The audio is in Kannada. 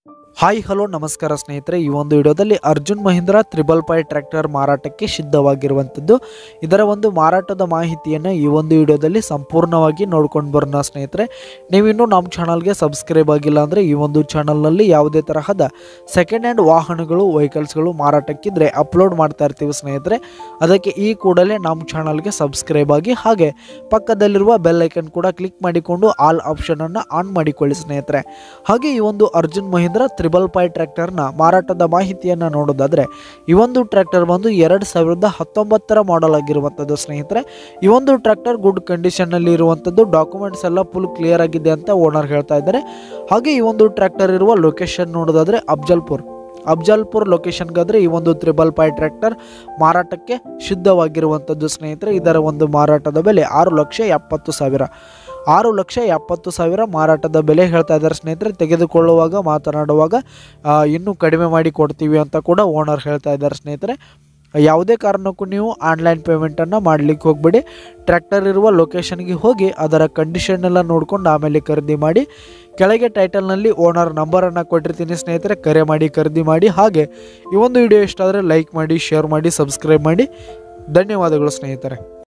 ಹಾಯ್ ಹಲೋ ನಮಸ್ಕಾರ ಸ್ನೇಹಿತರೆ ಈ ಒಂದು ವಿಡಿಯೋದಲ್ಲಿ Arjun Mahindra triple five tractor ಮಾರಾಟಕ್ಕೆ ಸಿದ್ಧವಾಗಿರುವಂಥದ್ದು ಇದರ ಒಂದು ಮಾರಾಟದ ಮಾಹಿತಿಯನ್ನು ಈ ಒಂದು ವಿಡಿಯೋದಲ್ಲಿ ಸಂಪೂರ್ಣವಾಗಿ ನೋಡ್ಕೊಂಡು ಬರೋಣ ಸ್ನೇಹಿತರೆ ನೀವಿನ್ನೂ ನಮ್ಮ ಚಾನಲ್ಗೆ ಸಬ್ಸ್ಕ್ರೈಬ್ ಆಗಿಲ್ಲ ಅಂದರೆ ಈ ಒಂದು ಚಾನಲ್ನಲ್ಲಿ ಯಾವುದೇ ತರಹದ ಸೆಕೆಂಡ್ ಹ್ಯಾಂಡ್ ವಾಹನಗಳು ವೆಹಿಕಲ್ಸ್ಗಳು ಮಾರಾಟಕ್ಕಿದ್ರೆ ಅಪ್ಲೋಡ್ ಮಾಡ್ತಾ ಇರ್ತೀವಿ ಸ್ನೇಹಿತರೆ ಅದಕ್ಕೆ ಈ ಕೂಡಲೇ ನಮ್ಮ ಚಾನಲ್ಗೆ ಸಬ್ಸ್ಕ್ರೈಬ್ ಆಗಿ ಹಾಗೆ ಪಕ್ಕದಲ್ಲಿರುವ ಬೆಲ್ ಐಕನ್ ಕೂಡ ಕ್ಲಿಕ್ ಮಾಡಿಕೊಂಡು ಆಲ್ ಆಪ್ಷನನ್ನು ಆನ್ ಮಾಡಿಕೊಳ್ಳಿ ಸ್ನೇಹಿತರೆ ಹಾಗೆ ಈ ಒಂದು ಅರ್ಜುನ್ ಮಹೀಂದ್ರ ತ್ರಿಬಲ್ ಫೈ ಟ್ರ್ಯಾಕ್ಟರ್ನ ಮಾರಾಟದ ಮಾಹಿತಿಯನ್ನು ನೋಡೋದಾದರೆ ಈ ಒಂದು ಟ್ರ್ಯಾಕ್ಟರ್ ಬಂದು ಎರಡು ಸಾವಿರದ ಹತ್ತೊಂಬತ್ತರ ಮಾಡೆಲ್ ಆಗಿರುವಂಥದ್ದು ಸ್ನೇಹಿತರೆ ಈ ಒಂದು ಟ್ರ್ಯಾಕ್ಟರ್ ಗುಡ್ ಕಂಡೀಷನ್ನಲ್ಲಿ ಇರುವಂಥದ್ದು ಡಾಕ್ಯುಮೆಂಟ್ಸ್ ಎಲ್ಲ ಫುಲ್ ಕ್ಲಿಯರ್ ಆಗಿದೆ ಅಂತ ಓನರ್ ಹೇಳ್ತಾ ಇದ್ದಾರೆ ಹಾಗೆ ಈ ಒಂದು ಟ್ರ್ಯಾಕ್ಟರ್ ಇರುವ ಲೊಕೇಶನ್ ನೋಡೋದಾದರೆ ಅಫ್ಜಲ್ಪುರ್ ಅಫ್ಜಲ್ಪುರ್ ಲೊಕೇಶನ್ಗಾದರೆ ಈ ಒಂದು ತ್ರಿಬಲ್ ಫೈ ಟ್ರ್ಯಾಕ್ಟರ್ ಮಾರಾಟಕ್ಕೆ ಸಿದ್ಧವಾಗಿರುವಂಥದ್ದು ಸ್ನೇಹಿತರೆ ಇದರ ಒಂದು ಮಾರಾಟದ ಬೆಲೆ ಆರು ಲಕ್ಷ ಎಪ್ಪತ್ತು ಸಾವಿರ ಆರು ಲಕ್ಷ ಎಪ್ಪತ್ತು ಸಾವಿರ ಮಾರಾಟದ ಬೆಲೆ ಹೇಳ್ತಾ ಇದ್ದಾರೆ ಸ್ನೇಹಿತರೆ ತೆಗೆದುಕೊಳ್ಳುವಾಗ ಮಾತನಾಡುವಾಗ ಆ, ಇನ್ನೂ ಕಡಿಮೆ ಮಾಡಿ ಕೊಡ್ತೀವಿ ಅಂತ ಕೂಡ ಓನರ್ ಹೇಳ್ತಾ ಇದ್ದಾರೆ ಸ್ನೇಹಿತರೆ ಯಾವುದೇ ಕಾರಣಕ್ಕೂ ನೀವು ಆನ್ಲೈನ್ ಪೇಮೆಂಟನ್ನು ಮಾಡಲಿಕ್ಕೆ ಹೋಗಬೇಡಿ ಟ್ರ್ಯಾಕ್ಟರ್ ಇರುವ ಲೊಕೇಶನ್ಗೆ ಹೋಗಿ ಅದರ ಕಂಡೀಷನ್ ಎಲ್ಲ ನೋಡ್ಕೊಂಡು ಆಮೇಲೆ ಖರೀದಿ ಮಾಡಿ ಕೆಳಗೆ ಟೈಟಲ್ನಲ್ಲಿ ಓನರ್ ನಂಬರನ್ನು ಕೊಟ್ಟಿರ್ತೀನಿ ಸ್ನೇಹಿತರೆ ಕರೆ ಮಾಡಿ ಖರೀದಿ ಮಾಡಿ ಹಾಗೆ ಈ ಒಂದು ವಿಡಿಯೋ ಇಷ್ಟ ಆದರೆ ಲೈಕ್ ಮಾಡಿ ಶೇರ್ ಮಾಡಿ ಸಬ್ಸ್ಕ್ರೈಬ್ ಮಾಡಿ ಧನ್ಯವಾದಗಳು ಸ್ನೇಹಿತರೆ